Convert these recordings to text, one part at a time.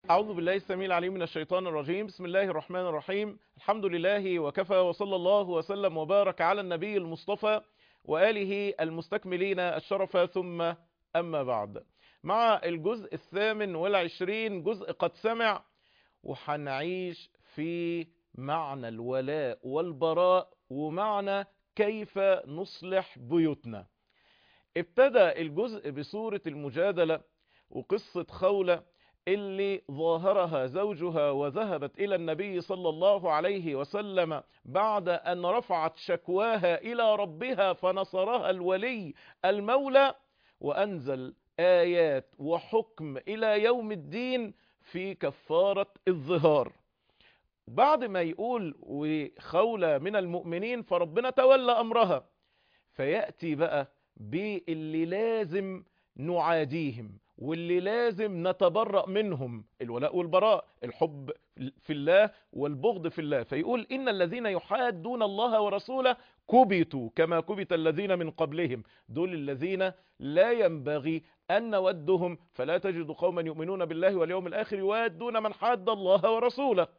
أعوذ بالله السميع العليم من الشيطان الرجيم بسم الله الرحمن الرحيم الحمد لله وكفى وصلى الله وسلم وبارك على النبي المصطفى وآله المستكملين الشرف ثم أما بعد مع الجزء الثامن والعشرين جزء قد سمع وحنعيش في معنى الولاء والبراء ومعنى كيف نصلح بيوتنا ابتدى الجزء بسورة المجادلة وقصة خولة اللي ظاهرها زوجها وذهبت إلى النبي صلى الله عليه وسلم بعد أن رفعت شكواها إلى ربها فنصرها الولي المولى وأنزل آيات وحكم إلى يوم الدين في كفارة الظهار بعد ما يقول وخولة من المؤمنين فربنا تولى أمرها فيأتي بقى باللي لازم نعاديهم واللي لازم نتبرأ منهم الولاء والبراء الحب في الله والبغض في الله فيقول إن الذين يحادون الله ورسوله كبتوا كما كبت الذين من قبلهم دول الذين لا ينبغي أن نودهم فلا تجد قوما يؤمنون بالله واليوم الآخر يوادون من حاد الله ورسوله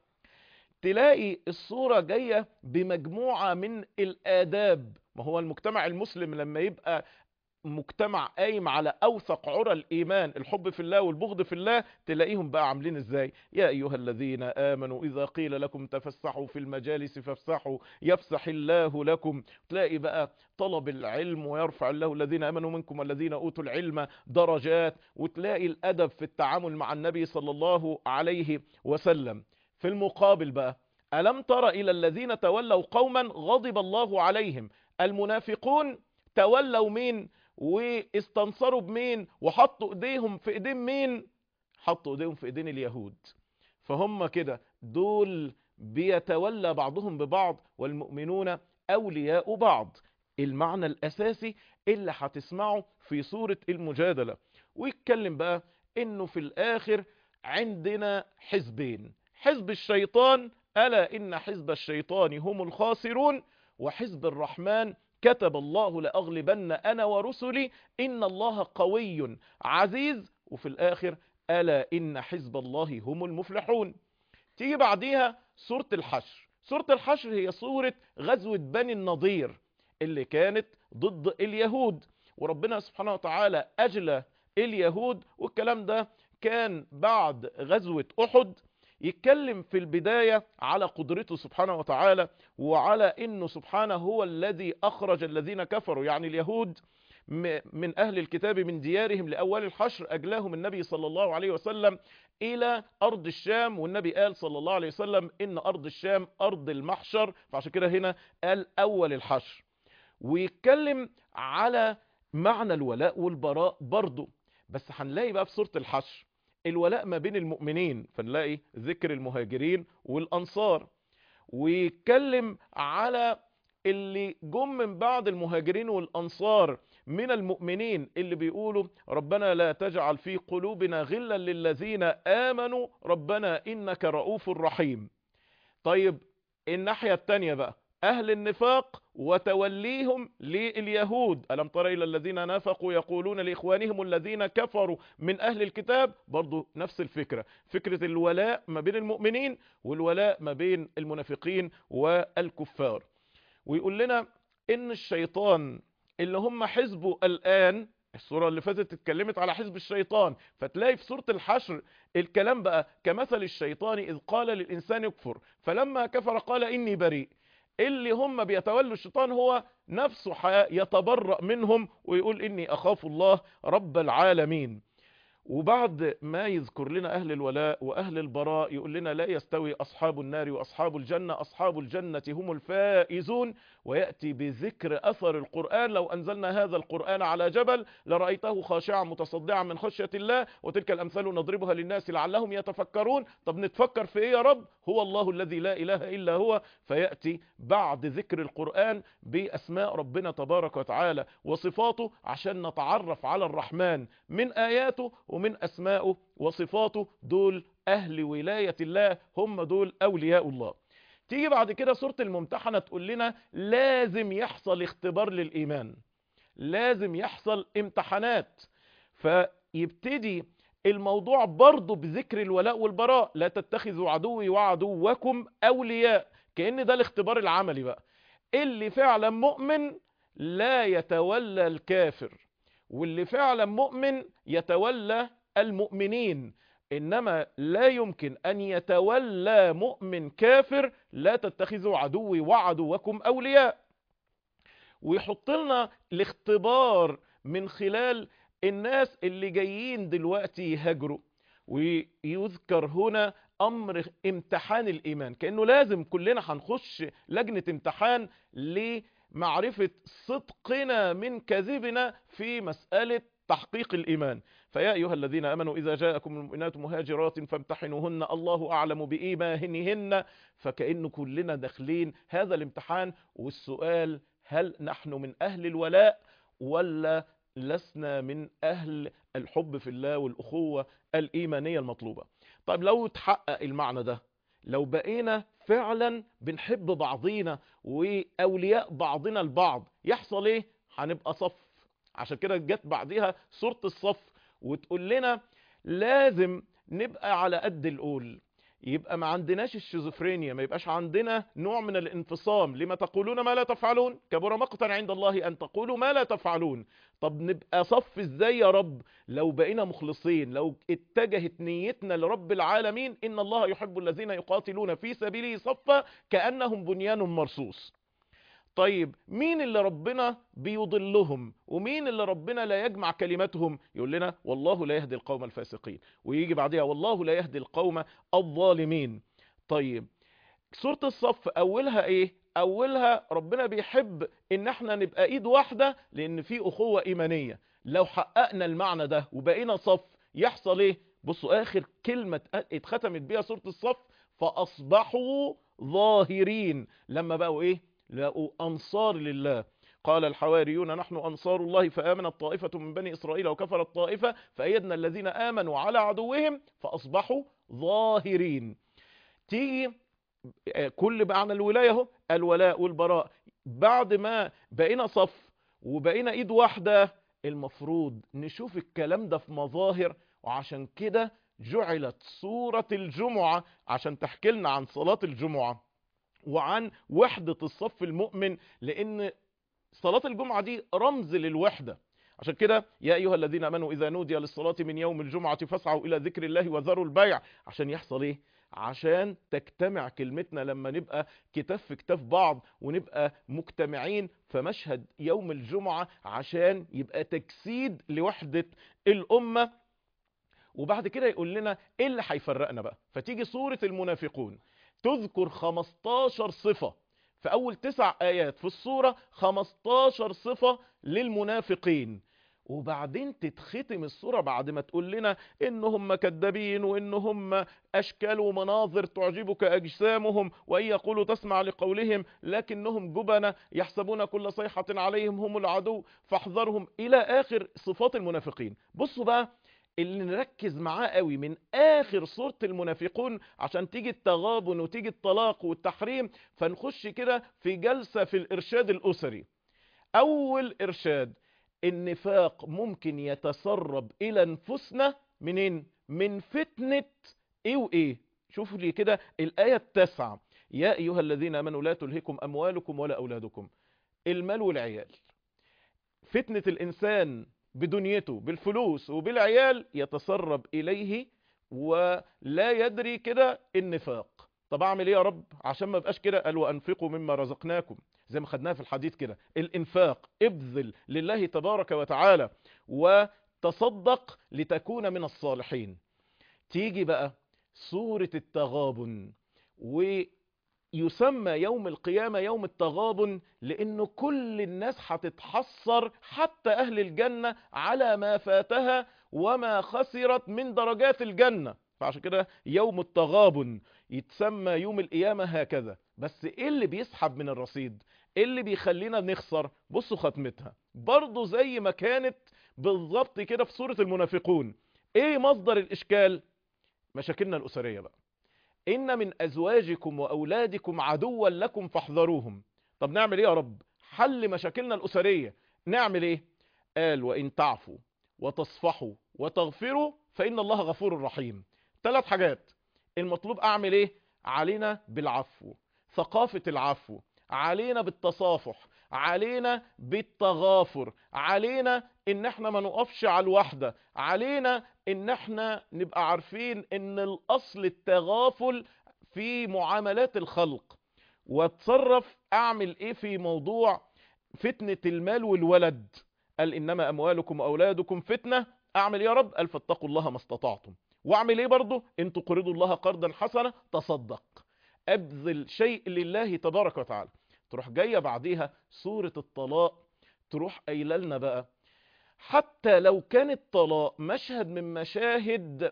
تلاقي الصورة جاية بمجموعة من الآداب ما هو المجتمع المسلم لما يبقى مجتمع قايم على اوثق عرى الايمان الحب في الله والبغض في الله تلاقيهم بقى عاملين ازاي يا ايها الذين امنوا اذا قيل لكم تفسحوا في المجالس فافسحوا يفسح الله لكم تلاقي بقى طلب العلم ويرفع الله الذين امنوا منكم والذين اوتوا العلم درجات وتلاقي الادب في التعامل مع النبي صلى الله عليه وسلم في المقابل بقى الم تر الى الذين تولوا قوما غضب الله عليهم المنافقون تولوا مين واستنصروا بمين وحطوا ايديهم في ايدين مين حطوا ايديهم في ايدين اليهود فهم كده دول بيتولى بعضهم ببعض والمؤمنون اولياء بعض المعنى الاساسي اللي هتسمعه في سورة المجادلة ويتكلم بقى انه في الاخر عندنا حزبين حزب الشيطان الا ان حزب الشيطان هم الخاسرون وحزب الرحمن كتب الله لأغلبن أنا ورسلي إن الله قوي عزيز وفي الآخر ألا إن حزب الله هم المفلحون تيجي بعديها سورة الحشر سورة الحشر هي سورة غزوة بني النضير اللي كانت ضد اليهود وربنا سبحانه وتعالى أجلى اليهود والكلام ده كان بعد غزوة أحد يتكلم في البداية على قدرته سبحانه وتعالى وعلى انه سبحانه هو الذي اخرج الذين كفروا يعني اليهود من اهل الكتاب من ديارهم لاول الحشر اجلاهم النبي صلى الله عليه وسلم الى ارض الشام والنبي قال صلى الله عليه وسلم ان ارض الشام ارض المحشر فعشان كده هنا قال اول الحشر ويتكلم على معنى الولاء والبراء برضه بس هنلاقي بقى في سورة الحشر الولاء ما بين المؤمنين فنلاقي ذكر المهاجرين والأنصار ويتكلم على اللي جم من بعد المهاجرين والأنصار من المؤمنين اللي بيقولوا ربنا لا تجعل في قلوبنا غلا للذين آمنوا ربنا إنك رؤوف رحيم طيب الناحية التانية بقى أهل النفاق وتوليهم لليهود ألم تر إلى الذين نافقوا يقولون لإخوانهم الذين كفروا من أهل الكتاب برضو نفس الفكرة فكرة الولاء ما بين المؤمنين والولاء ما بين المنافقين والكفار ويقول لنا إن الشيطان اللي هم حزبه الآن السورة اللي فاتت اتكلمت على حزب الشيطان فتلاقي في سورة الحشر الكلام بقى كمثل الشيطان إذ قال للإنسان يكفر فلما كفر قال إني بريء اللي هم بيتولوا الشيطان هو نفسه يتبرأ منهم ويقول إني أخاف الله رب العالمين وبعد ما يذكر لنا أهل الولاء وأهل البراء يقول لنا لا يستوي أصحاب النار وأصحاب الجنة أصحاب الجنة هم الفائزون ويأتي بذكر أثر القرآن لو أنزلنا هذا القرآن على جبل لرأيته خاشعا متصدعا من خشية الله وتلك الأمثال نضربها للناس لعلهم يتفكرون طب نتفكر في إيه يا رب هو الله الذي لا إله إلا هو فيأتي بعد ذكر القرآن بأسماء ربنا تبارك وتعالى وصفاته عشان نتعرف على الرحمن من آياته ومن أسمائه وصفاته دول أهل ولاية الله هم دول أولياء الله تيجي بعد كده سورة الممتحنة تقول لنا لازم يحصل اختبار للإيمان لازم يحصل امتحانات فيبتدي الموضوع برضه بذكر الولاء والبراء لا تتخذوا عدوي وعدوكم أولياء كأن ده الاختبار العملي بقى اللي فعلا مؤمن لا يتولى الكافر واللي فعلا مؤمن يتولى المؤمنين إنما لا يمكن أن يتولى مؤمن كافر لا تتخذوا عدوي وعدوكم أولياء ويحط لنا الاختبار من خلال الناس اللي جايين دلوقتي يهاجروا ويذكر هنا امر امتحان الايمان كانه لازم كلنا هنخش لجنه امتحان لمعرفه صدقنا من كذبنا في مساله تحقيق الايمان فيا ايها الذين امنوا اذا جاءكم المؤمنات مهاجرات فامتحنوهن الله اعلم بايمانهن فكأن كلنا داخلين هذا الامتحان والسؤال هل نحن من اهل الولاء ولا لسنا من أهل الحب في الله والأخوة الإيمانية المطلوبة طيب لو تحقق المعنى ده لو بقينا فعلا بنحب بعضينا وأولياء بعضنا البعض يحصل ايه هنبقى صف عشان كده جت بعديها سورة الصف وتقول لنا لازم نبقى على قد القول يبقى ما عندناش الشيزوفرينيا ما يبقاش عندنا نوع من الانفصام لما تقولون ما لا تفعلون كبر مقتا عند الله ان تقولوا ما لا تفعلون طب نبقى صف ازاي يا رب لو بقينا مخلصين لو اتجهت نيتنا لرب العالمين ان الله يحب الذين يقاتلون في سبيله صفا كانهم بنيان مرصوص طيب مين اللي ربنا بيضلهم ومين اللي ربنا لا يجمع كلماتهم يقول لنا والله لا يهدي القوم الفاسقين ويجي بعدها والله لا يهدي القوم الظالمين طيب سورة الصف اولها ايه اولها ربنا بيحب ان احنا نبقى ايد واحدة لان في اخوة ايمانية لو حققنا المعنى ده وبقينا صف يحصل ايه بصوا اخر كلمة اتختمت بيها سورة الصف فاصبحوا ظاهرين لما بقوا ايه لقوا أنصار لله قال الحواريون نحن أنصار الله فآمنت طائفة من بني إسرائيل وكفرت طائفة فأيدنا الذين آمنوا على عدوهم فأصبحوا ظاهرين تيجي كل معنى الولاية اهو الولاء والبراء بعد ما بقينا صف وبقينا ايد واحدة المفروض نشوف الكلام ده في مظاهر وعشان كده جعلت سورة الجمعة عشان تحكي لنا عن صلاة الجمعة وعن وحدة الصف المؤمن لأن صلاة الجمعة دي رمز للوحدة عشان كده يا أيها الذين أمنوا إذا نودي للصلاة من يوم الجمعة فاسعوا إلى ذكر الله وذروا البيع عشان يحصل إيه؟ عشان تجتمع كلمتنا لما نبقى كتاف في كتاف بعض ونبقى مجتمعين فمشهد يوم الجمعة عشان يبقى تجسيد لوحدة الأمة وبعد كده يقول لنا ايه اللي هيفرقنا بقى فتيجي سورة المنافقون تذكر 15 صفة في أول تسع آيات في الصورة 15 صفة للمنافقين وبعدين تتختم الصورة بعد ما تقول لنا إنهم كذابين وإنهم أشكال ومناظر تعجبك أجسامهم وإن يقولوا تسمع لقولهم لكنهم جبنة يحسبون كل صيحة عليهم هم العدو فاحذرهم إلى آخر صفات المنافقين بصوا بقى اللي نركز معاه قوي من اخر سورة المنافقون عشان تيجي التغابن وتيجي الطلاق والتحريم فنخش كده في جلسة في الارشاد الاسري اول ارشاد النفاق ممكن يتسرب الى انفسنا منين من فتنة ايه وايه شوفوا لي كده الاية التاسعة يا ايها الذين امنوا لا تلهكم اموالكم ولا اولادكم المال والعيال فتنة الانسان بدنيته بالفلوس وبالعيال يتسرب إليه ولا يدري كده النفاق طب اعمل ايه يا رب عشان ما بقاش كده قال وانفقوا مما رزقناكم زي ما خدناها في الحديث كده الانفاق ابذل لله تبارك وتعالى وتصدق لتكون من الصالحين تيجي بقى سورة التغابن و يسمى يوم القيامة يوم التغابن لأنه كل الناس هتتحسر حتى أهل الجنة على ما فاتها وما خسرت من درجات الجنة فعشان كده يوم التغابن يتسمى يوم القيامة هكذا بس ايه اللي بيسحب من الرصيد ايه اللي بيخلينا نخسر بصوا ختمتها برضو زي ما كانت بالظبط كده في سورة المنافقون ايه مصدر الاشكال مشاكلنا الاسرية بقى إن من أزواجكم وأولادكم عدوا لكم فاحذروهم طب نعمل إيه يا رب حل مشاكلنا الأسرية نعمل إيه قال وإن تعفوا وتصفحوا وتغفروا فإن الله غفور رحيم ثلاث حاجات المطلوب أعمل إيه علينا بالعفو ثقافة العفو علينا بالتصافح علينا بالتغافر علينا ان احنا ما نقفش على الوحدة علينا ان احنا نبقى عارفين ان الاصل التغافل في معاملات الخلق واتصرف اعمل ايه في موضوع فتنة المال والولد قال انما اموالكم واولادكم فتنة اعمل يا رب قال فاتقوا الله ما استطعتم واعمل ايه برضه ان تقرضوا الله قرضا حسنا تصدق ابذل شيء لله تبارك وتعالى تروح جاية بعديها سورة الطلاق تروح قايله لنا بقى حتى لو كان الطلاق مشهد من مشاهد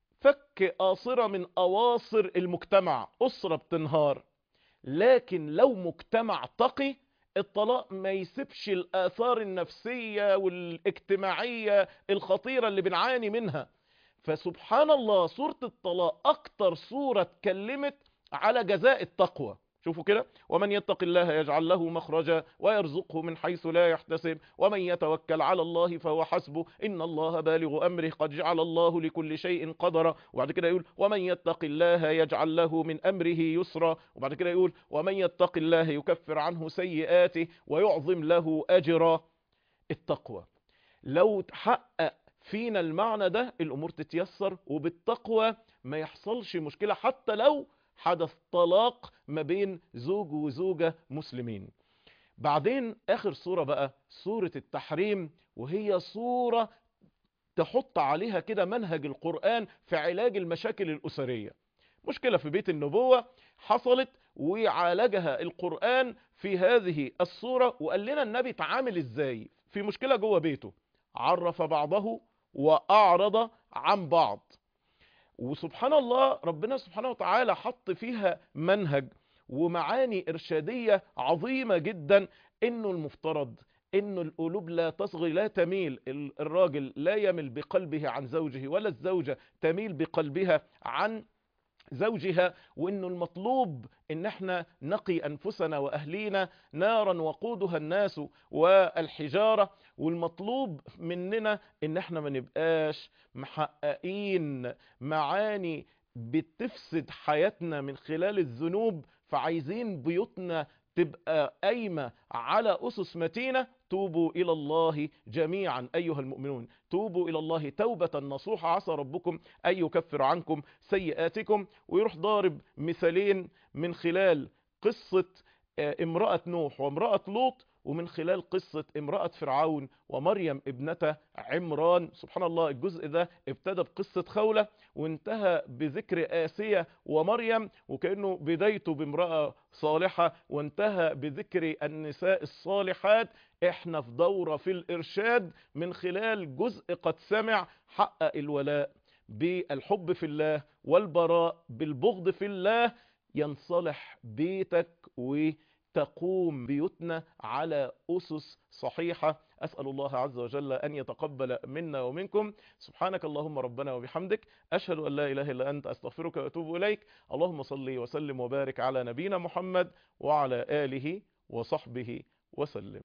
فك قاصرة من أواصر المجتمع أسرة بتنهار لكن لو مجتمع تقي الطلاق ما يسيبش الآثار النفسية والاجتماعية الخطيرة اللي بنعاني منها فسبحان الله سورة الطلاق أكتر سورة اتكلمت على جزاء التقوى شوفوا كده ومن يتق الله يجعل له مخرجا ويرزقه من حيث لا يحتسب ومن يتوكل على الله فهو حسبه إن الله بالغ أمره قد جعل الله لكل شيء قدرا وبعد كده يقول ومن يتق الله يجعل له من أمره يسرا وبعد كده يقول ومن يتق الله يكفر عنه سيئاته ويعظم له أجرا التقوى لو تحقق فينا المعنى ده الأمور تتيسر وبالتقوى ما يحصلش مشكلة حتى لو حدث طلاق ما بين زوج وزوجة مسلمين بعدين آخر صورة بقى صورة التحريم وهي صورة تحط عليها كده منهج القرآن في علاج المشاكل الأسرية مشكلة في بيت النبوة حصلت وعالجها القرآن في هذه الصورة وقال لنا النبي تعامل ازاي في مشكلة جوه بيته عرف بعضه وأعرض عن بعض وسبحان الله ربنا سبحانه وتعالى حط فيها منهج ومعاني إرشادية عظيمة جدا إنه المفترض إنه القلوب لا تصغي لا تميل الراجل لا يمل بقلبه عن زوجه ولا الزوجة تميل بقلبها عن زوجها وانه المطلوب ان احنا نقي انفسنا واهلينا نارا وقودها الناس والحجارة والمطلوب مننا ان احنا ما نبقاش محققين معاني بتفسد حياتنا من خلال الذنوب فعايزين بيوتنا تبقى قايمة على أسس متينة توبوا إلى الله جميعا أيها المؤمنون توبوا إلى الله توبة نصوحة عسى ربكم أن يكفر عنكم سيئاتكم ويروح ضارب مثالين من خلال قصة امرأة نوح وامرأة لوط ومن خلال قصة امرأة فرعون ومريم ابنة عمران سبحان الله الجزء ده ابتدى بقصة خولة وانتهى بذكر آسية ومريم وكأنه بدايته بامرأة صالحة وانتهى بذكر النساء الصالحات احنا في دورة في الإرشاد من خلال جزء قد سمع حقق الولاء بالحب في الله والبراء بالبغض في الله ينصلح بيتك و تقوم بيوتنا على أسس صحيحة أسأل الله عز وجل أن يتقبل منا ومنكم سبحانك اللهم ربنا وبحمدك أشهد أن لا إله إلا أنت أستغفرك وأتوب إليك اللهم صل وسلم وبارك على نبينا محمد وعلى آله وصحبه وسلم